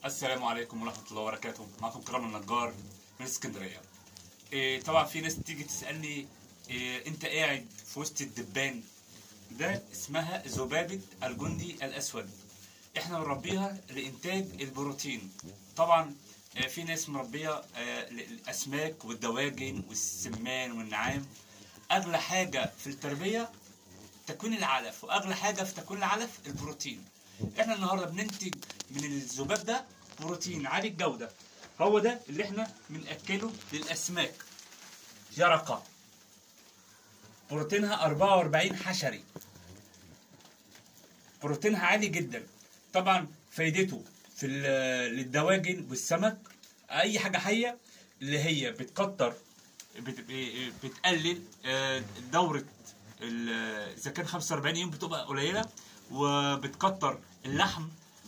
السلام عليكم ورحمة الله وبركاته معكم كرم النجار من اسكندرية إيه طبعا في ناس تيجي تسألني إيه انت قاعد في وسط الدبان ده اسمها ذبابة الجندي الأسود احنا بنربيها لإنتاج البروتين طبعا آه، في ناس مربية آه، الأسماك والدواجن والسمان والنعام أغلى حاجة في التربية تكوين العلف واغلى حاجه في تكوين العلف البروتين احنا النهارده بننتج من الذباب ده بروتين عالي الجوده هو ده اللي احنا بناكله للاسماك يرقه بروتينها 44 حشري بروتينها عالي جدا طبعا فايدته في ال- للدواجن والسمك اي حاجه حيه اللي هي بتكتر بت- بتقلل آه، دوره ال- اذا كان 45 يوم بتبقى قليله وبتكتر اللحم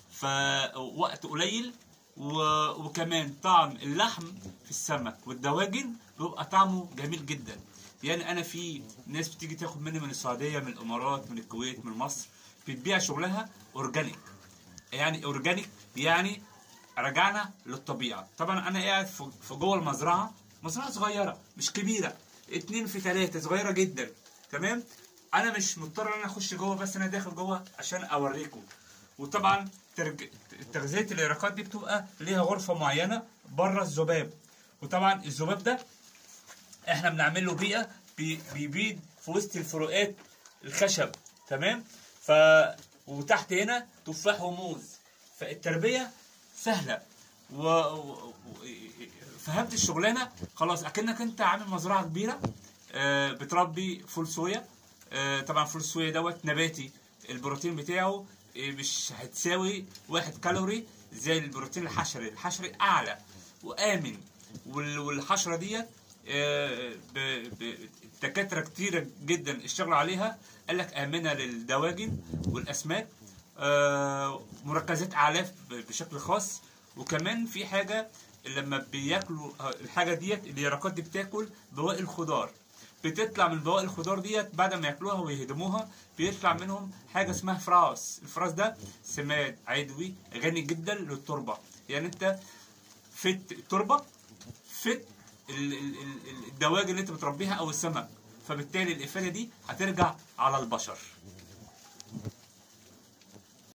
فوقت قليل و- وكمان طعم اللحم في السمك والدواجن بيبقى طعمه جميل جدا يعني انا في ناس بتيجي تاخد مني من السعوديه من الامارات من الكويت من مصر بتبيع شغلها اورجانيك يعني اورجانيك يعني رجعنا للطبيعه طبعا انا قاعد في في جوه المزرعه مزرعه صغيره مش كبيره اتنين في تلاته صغيره جدا تمام انا مش مضطر ان انا اخش جوه بس انا داخل جوه عشان اوريكم وطبعا ترج... تغذيه اليرقات دي بتبقى ليها غرفه معينه بره الذباب وطبعا الذباب ده احنا بنعمل له بيئه بي- بيبيض في وسط الفروقات الخشب تمام ف وتحت هنا تفاح وموز فالتربيه سهله و... و... و... فهمت الشغلانه خلاص اكنك انت عامل مزرعه كبيره آه، بتربي فول صويا آه، طبعا فول الصويا دوت نباتي البروتين بتاعه آه، مش هتساوي واحد كالوري زي البروتين الحشري الحشري اعلى وامن وال- والحشره ديت آه، ب- ب- دكاتره كتيره جدا اشتغلوا عليها قال لك امنه للدواجن والاسماك آه، مركزات اعلاف ب- بشكل خاص وكمان في حاجه لما بياكلوا آه، الحاجه ديت اليرقات دي بتاكل بواقي الخضار بتطلع من بواقي الخضار ديت بعد ما ياكلوها ويهدموها بيطلع منهم حاجه اسمها فراس الفراس ده سماد عضوي غني جدا للتربه يعني انت فت التربه فت ال- ال- ال- الدواجن اللي انت بتربيها او السمك فبالتالي الافاده دي هترجع على البشر